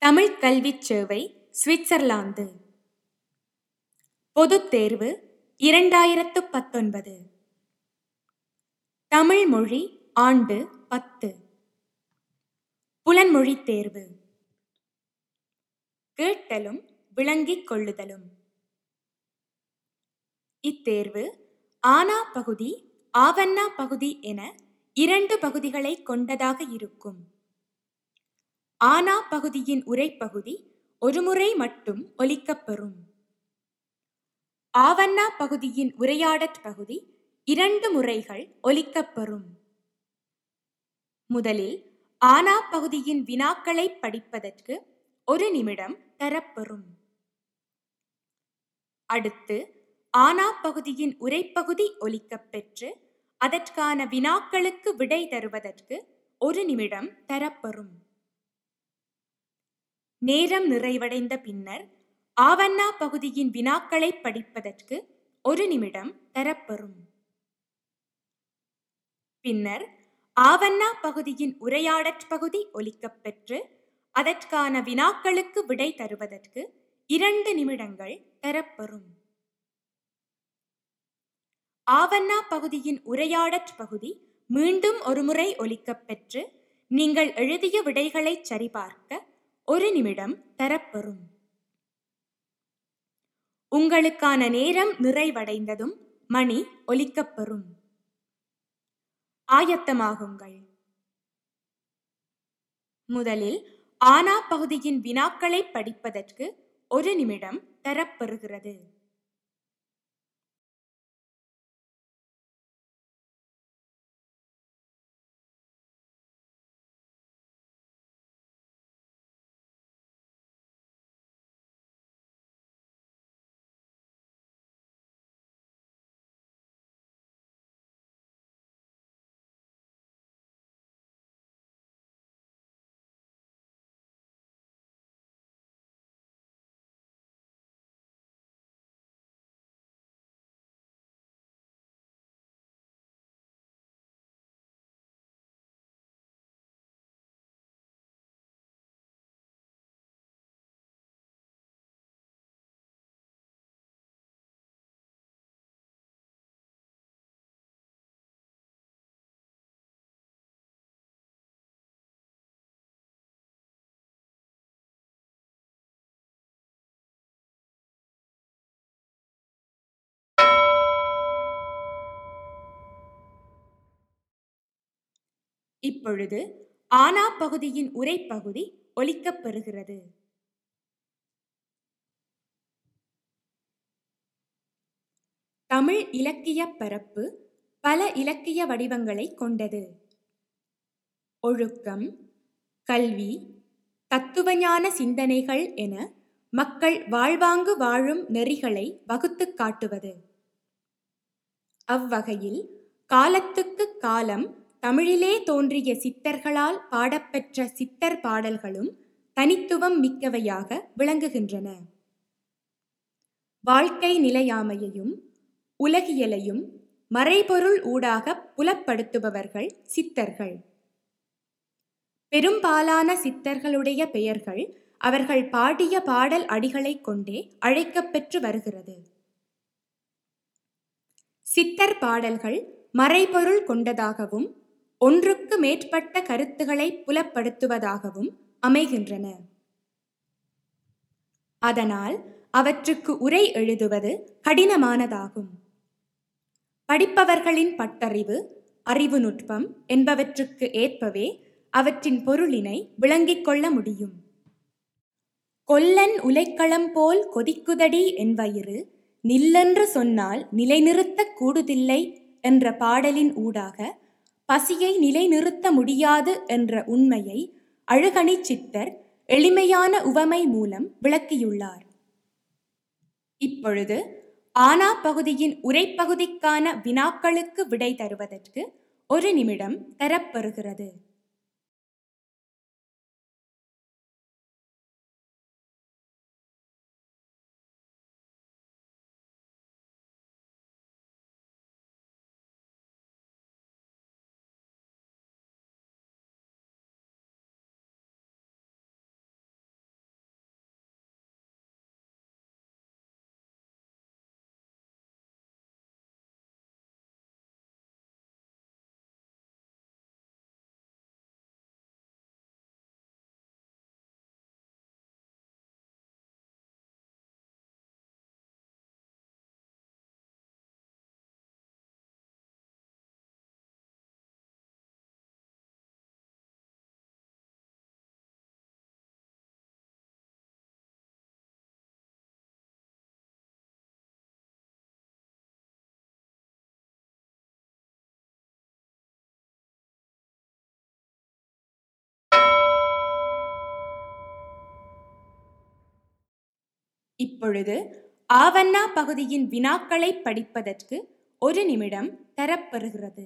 தமிழ்க் கல்விச் சேவை சுவிட்சர்லாந்து பொதுத் தேர்வு இரண்டாயிரத்து பத்தொன்பது தமிழ் மொழி ஆண்டு பத்து புலன்மொழித் தேர்வு கேட்டலும் விளங்கிக் கொள்ளுதலும் இத்தேர்வு ஆனா பகுதி ஆவன்னா பகுதி என இரண்டு பகுதிகளைக் கொண்டதாக இருக்கும் ஆனா பகுதியின் உரைப்பகுதி ஒருமுறை மட்டும் ஒலிக்கப்பெறும் ஆவன்னா பகுதியின் உரையாடற் பகுதி இரண்டு முறைகள் ஒலிக்கப்பெறும் முதலில் ஆனா பகுதியின் வினாக்களைப் படிப்பதற்கு ஒரு நிமிடம் தரப்பெறும் அடுத்து ஆனா பகுதியின் உரைப்பகுதி ஒலிக்கப்பெற்று அதற்கான வினாக்களுக்கு விடை தருவதற்கு ஒரு நிமிடம் தரப்பெறும் நேரம் நிறைவடைந்த பின்னர் ஆவண்ணா பகுதியின் வினாக்களைப் படிப்பதற்கு ஒரு நிமிடம் தரப்பெறும் பின்னர் ஆவண்ணா பகுதியின் உரையாடற் பகுதி ஒலிக்கப்பெற்று அதற்கான வினாக்களுக்கு விடை தருவதற்கு இரண்டு நிமிடங்கள் தரப்பெறும் ஆவண்ணா பகுதியின் உரையாடற் பகுதி மீண்டும் ஒருமுறை ஒலிக்கப்பெற்று நீங்கள் எழுதிய விடைகளைச் சரிபார்க்க ஒரு நிமிடம் தரப்பெறும் உங்களுக்கான நேரம் நிறைவடைந்ததும் மணி ஒலிக்கப்பெறும் ஆயத்தமாகுங்கள் முதலில் ஆனா பகுதியின் வினாக்களைப் படிப்பதற்கு ஒரு நிமிடம் தரப்பெறுகிறது இப்பொழுது ஆனா பகுதியின் உரைப்பகுதி ஒலிக்கப்பெறுகிறது தமிழ் இலக்கியப் பரப்பு பல இலக்கிய வடிவங்களைக் கொண்டது ஒழுக்கம் கல்வி தத்துவஞான சிந்தனைகள் என மக்கள் வாழ்வாங்கு வாழும் நெறிகளை வகுத்துக் காட்டுவது அவ்வகையில் காலத்துக்கு காலம் தமிழிலே தோன்றிய சித்தர்களால் பாடப்பெற்ற சித்தர் பாடல்களும் தனித்துவம் மிக்கவையாக விளங்குகின்றன வாழ்க்கை நிலையாமையையும் உலகியலையும் மறைபொருள் ஊடாக புலப்படுத்துபவர்கள் சித்தர்கள் பெரும்பாலான சித்தர்களுடைய பெயர்கள் அவர்கள் பாடிய பாடல் அடிகளைக் கொண்டே அழைக்கப்பெற்று வருகிறது சித்தர் பாடல்கள் மறைபொருள் கொண்டதாகவும் ஒன்றுக்கு மேற்பட்ட கருத்துக்களை புலப்படுத்துவதாகவும் அமைகின்றன அதனால் அவற்றுக்கு உரை எழுதுவது கடினமானதாகும் படிப்பவர்களின் பட்டறிவு அறிவு நுட்பம் என்பவற்றுக்கு ஏற்பவே அவற்றின் பொருளினை விளங்கிக் கொள்ள முடியும் கொல்லன் உலைக்களம் போல் கொதிக்குதடி என்பயிறு நில்லென்று சொன்னால் நிலைநிறுத்தக் கூடுதில்லை என்ற பாடலின் ஊடாக பசியை நிலைநிறுத்த முடியாது என்ற உண்மையை அழுகணி சித்தர் எளிமையான உவமை மூலம் விளக்கியுள்ளார் இப்பொழுது ஆனா பகுதியின் உரைப்பகுதிக்கான வினாக்களுக்கு விடை தருவதற்கு ஒரு நிமிடம் தரப்பெறுகிறது இப்பொழுது ஆவண்ணா பகுதியின் வினாக்களை படிப்பதற்கு ஒரு நிமிடம் தரப்பெறுகிறது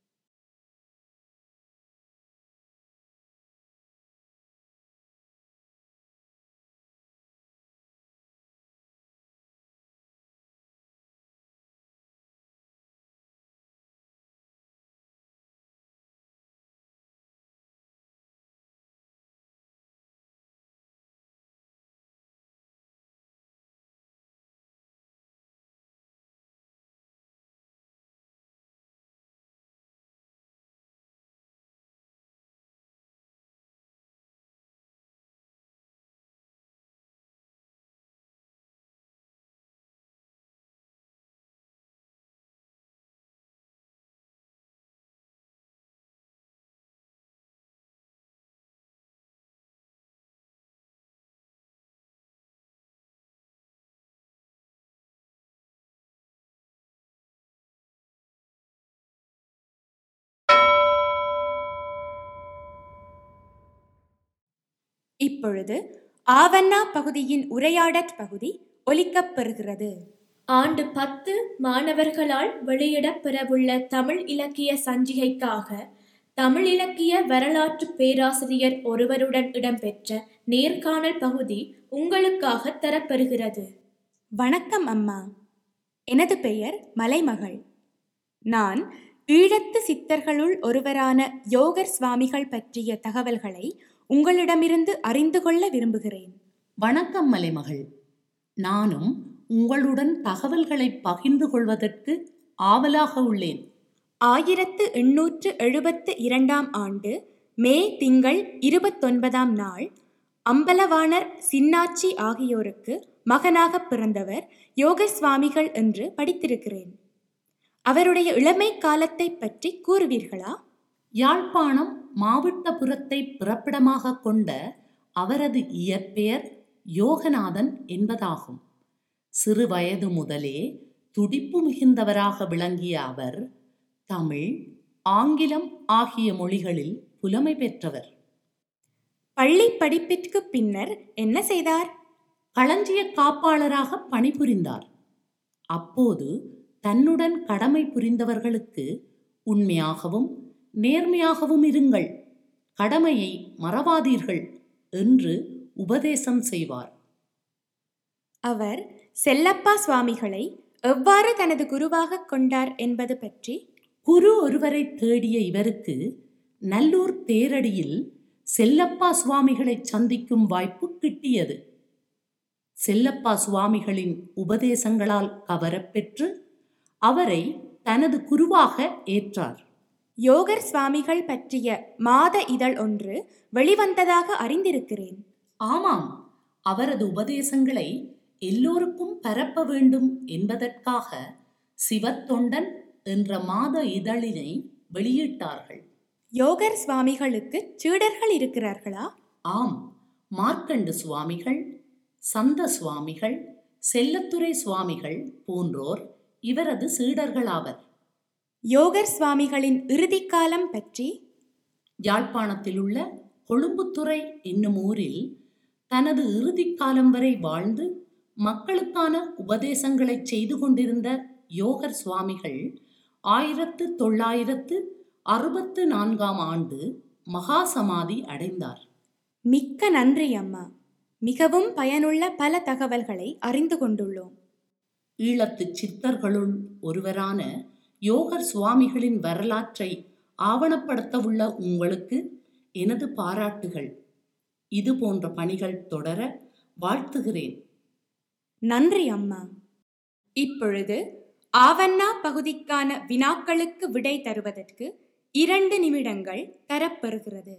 இப்பொழுது ஆவண்ணா பகுதியின் உரையாடற் பகுதி ஒலிக்கப்பெறுகிறது ஆண்டு பத்து மாணவர்களால் வெளியிடப்பெறவுள்ள தமிழ் இலக்கிய சஞ்சிகைக்காக தமிழ் இலக்கிய வரலாற்று பேராசிரியர் ஒருவருடன் இடம்பெற்ற நேர்காணல் பகுதி உங்களுக்காக தரப்பெறுகிறது வணக்கம் அம்மா எனது பெயர் மலைமகள் நான் ஈழத்து சித்தர்களுள் ஒருவரான யோகர் சுவாமிகள் பற்றிய தகவல்களை உங்களிடமிருந்து அறிந்து கொள்ள விரும்புகிறேன் வணக்கம் மலைமகள் நானும் உங்களுடன் தகவல்களை பகிர்ந்து கொள்வதற்கு ஆவலாக உள்ளேன் ஆயிரத்து எண்ணூற்று எழுபத்து இரண்டாம் ஆண்டு மே திங்கள் இருபத்தொன்பதாம் நாள் அம்பலவாணர் சின்னாச்சி ஆகியோருக்கு மகனாக பிறந்தவர் யோகர் சுவாமிகள் என்று படித்திருக்கிறேன் அவருடைய இளமை காலத்தை பற்றி கூறுவீர்களா யாழ்ப்பாணம் மாவட்டபுரத்தை பிறப்பிடமாக கொண்ட அவரது இயற்பெயர் யோகநாதன் என்பதாகும் சிறு வயது முதலே துடிப்பு மிகுந்தவராக விளங்கிய அவர் தமிழ் ஆங்கிலம் ஆகிய மொழிகளில் புலமை பெற்றவர் பள்ளி படிப்பிற்கு பின்னர் என்ன செய்தார் களஞ்சிய காப்பாளராக பணிபுரிந்தார் அப்போது தன்னுடன் கடமை புரிந்தவர்களுக்கு உண்மையாகவும் நேர்மையாகவும் இருங்கள் கடமையை மறவாதீர்கள் என்று உபதேசம் செய்வார் அவர் செல்லப்பா சுவாமிகளை எவ்வாறு தனது குருவாக கொண்டார் என்பது பற்றி குரு ஒருவரை தேடிய இவருக்கு நல்லூர் தேரடியில் செல்லப்பா சுவாமிகளை சந்திக்கும் வாய்ப்பு கிட்டியது செல்லப்பா சுவாமிகளின் உபதேசங்களால் கவரப்பெற்று அவரை தனது குருவாக ஏற்றார் யோகர் சுவாமிகள் பற்றிய மாத இதழ் ஒன்று வெளிவந்ததாக அறிந்திருக்கிறேன் ஆமாம் அவரது உபதேசங்களை எல்லோருக்கும் பரப்ப வேண்டும் என்பதற்காக சிவத்தொண்டன் என்ற மாத இதழினை வெளியிட்டார்கள் யோகர் சுவாமிகளுக்கு சீடர்கள் இருக்கிறார்களா ஆம் மார்க்கண்டு சுவாமிகள் சந்த சுவாமிகள் செல்லத்துறை சுவாமிகள் போன்றோர் இவரது சீடர்களாவர் யோகர் சுவாமிகளின் இறுதிக்காலம் பற்றி யாழ்ப்பாணத்தில் உள்ள கொழும்புத்துறை என்னும் ஊரில் தனது இறுதிக் காலம் வரை வாழ்ந்து மக்களுக்கான உபதேசங்களை செய்து கொண்டிருந்த யோகர் சுவாமிகள் ஆயிரத்து தொள்ளாயிரத்து அறுபத்து நான்காம் ஆண்டு மகா சமாதி அடைந்தார் மிக்க நன்றி அம்மா மிகவும் பயனுள்ள பல தகவல்களை அறிந்து கொண்டுள்ளோம் ஈழத்து சித்தர்களுள் ஒருவரான யோகர் சுவாமிகளின் வரலாற்றை ஆவணப்படுத்தவுள்ள உங்களுக்கு எனது பாராட்டுகள் இது போன்ற பணிகள் தொடர வாழ்த்துகிறேன் நன்றி அம்மா இப்பொழுது ஆவண்ணா பகுதிக்கான வினாக்களுக்கு விடை தருவதற்கு இரண்டு நிமிடங்கள் தரப்பெறுகிறது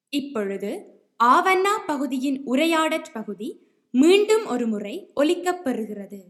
இப்பொழுது ஆவண்ணா பகுதியின் உரையாடற் பகுதி மீண்டும் ஒரு முறை ஒலிக்கப் பெறுகிறது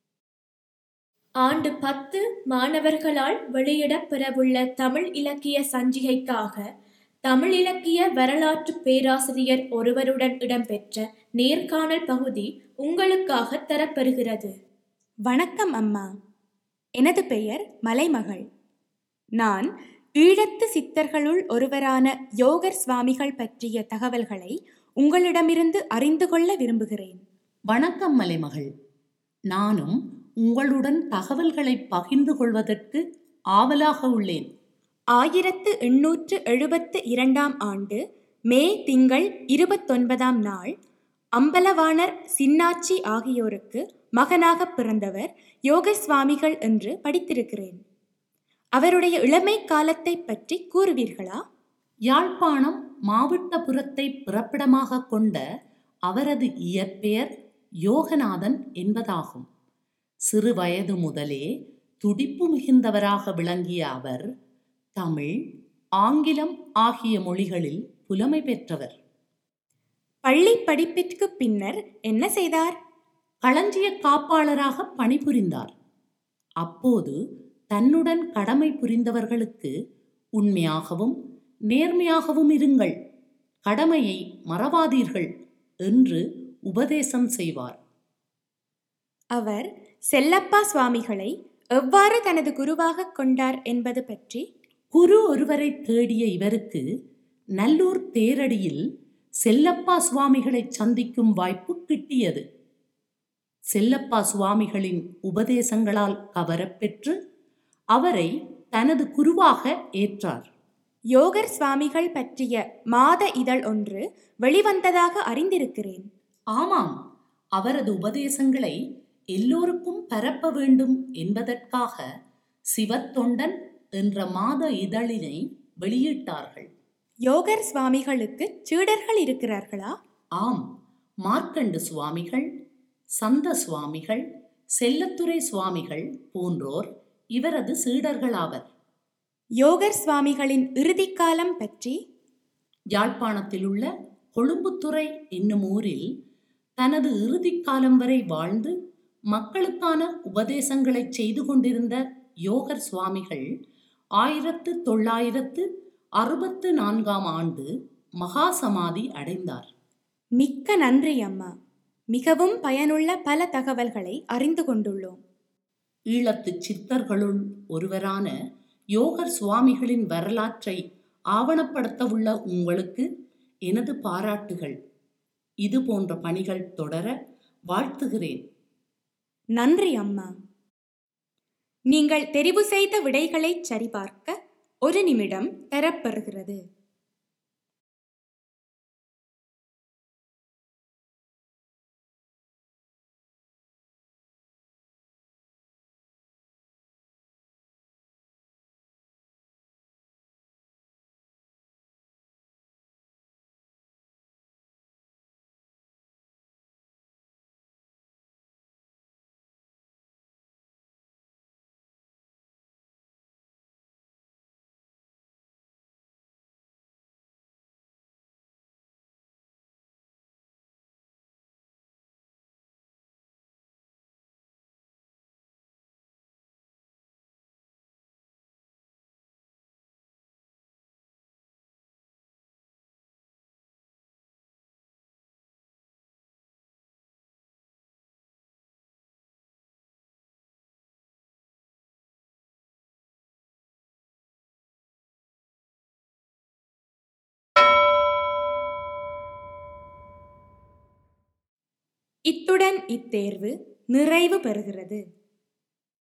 ஆண்டு பத்து மாணவர்களால் வெளியிடப் பெறவுள்ள தமிழ் இலக்கிய சஞ்சிகைக்காக தமிழ் இலக்கிய வரலாற்று பேராசிரியர் ஒருவருடன் இடம்பெற்ற நேர்காணல் பகுதி உங்களுக்காக தரப்பெறுகிறது வணக்கம் அம்மா எனது பெயர் மலைமகள் நான் ஈழத்து சித்தர்களுள் ஒருவரான யோகர் சுவாமிகள் பற்றிய தகவல்களை உங்களிடமிருந்து அறிந்து கொள்ள விரும்புகிறேன் வணக்கம் மலைமகள் நானும் உங்களுடன் தகவல்களை பகிர்ந்து கொள்வதற்கு ஆவலாக உள்ளேன் ஆயிரத்து எண்ணூற்று எழுபத்து இரண்டாம் ஆண்டு மே திங்கள் இருபத்தொன்பதாம் நாள் அம்பலவாணர் சின்னாச்சி ஆகியோருக்கு மகனாகப் பிறந்தவர் யோக சுவாமிகள் என்று படித்திருக்கிறேன் அவருடைய இளமை காலத்தை பற்றி கூறுவீர்களா யாழ்ப்பாணம் மாவட்டபுரத்தை பிறப்பிடமாக கொண்ட அவரது இயற்பெயர் யோகநாதன் என்பதாகும் சிறு வயது முதலே துடிப்பு மிகுந்தவராக விளங்கிய அவர் தமிழ் ஆங்கிலம் ஆகிய மொழிகளில் புலமை பெற்றவர் பள்ளி படிப்பிற்கு பின்னர் என்ன செய்தார் களஞ்சிய காப்பாளராக பணிபுரிந்தார் அப்போது தன்னுடன் கடமை புரிந்தவர்களுக்கு உண்மையாகவும் நேர்மையாகவும் இருங்கள் கடமையை மறவாதீர்கள் என்று உபதேசம் செய்வார் அவர் செல்லப்பா சுவாமிகளை எவ்வாறு தனது குருவாகக் கொண்டார் என்பது பற்றி குரு ஒருவரை தேடிய இவருக்கு நல்லூர் தேரடியில் செல்லப்பா சுவாமிகளை சந்திக்கும் வாய்ப்பு கிட்டியது செல்லப்பா சுவாமிகளின் உபதேசங்களால் கவரப்பெற்று அவரை தனது குருவாக ஏற்றார் யோகர் சுவாமிகள் பற்றிய மாத இதழ் ஒன்று வெளிவந்ததாக அறிந்திருக்கிறேன் ஆமாம் அவரது உபதேசங்களை எல்லோருக்கும் பரப்ப வேண்டும் என்பதற்காக சிவத்தொண்டன் என்ற மாத இதழினை வெளியிட்டார்கள் யோகர் சுவாமிகளுக்கு சீடர்கள் இருக்கிறார்களா ஆம் மார்க்கண்டு சுவாமிகள் சந்த சுவாமிகள் செல்லத்துறை சுவாமிகள் போன்றோர் இவரது சீடர்களாவர் யோகர் சுவாமிகளின் இறுதிக்காலம் பற்றி யாழ்ப்பாணத்தில் உள்ள கொழும்புத்துறை என்னும் ஊரில் தனது இறுதிக் காலம் வரை வாழ்ந்து மக்களுக்கான உபதேசங்களை செய்து கொண்டிருந்த யோகர் சுவாமிகள் ஆயிரத்து தொள்ளாயிரத்து அறுபத்து நான்காம் ஆண்டு மகா சமாதி அடைந்தார் மிக்க நன்றி அம்மா மிகவும் பயனுள்ள பல தகவல்களை அறிந்து கொண்டுள்ளோம் ஈழத்து சித்தர்களுள் ஒருவரான யோகர் சுவாமிகளின் வரலாற்றை ஆவணப்படுத்தவுள்ள உங்களுக்கு எனது பாராட்டுகள் இது போன்ற பணிகள் தொடர வாழ்த்துகிறேன் நன்றி அம்மா நீங்கள் தெரிவு செய்த விடைகளைச் சரிபார்க்க ஒரு நிமிடம் தரப்பெறுகிறது இத்துடன் இத்தேர்வு நிறைவு பெறுகிறது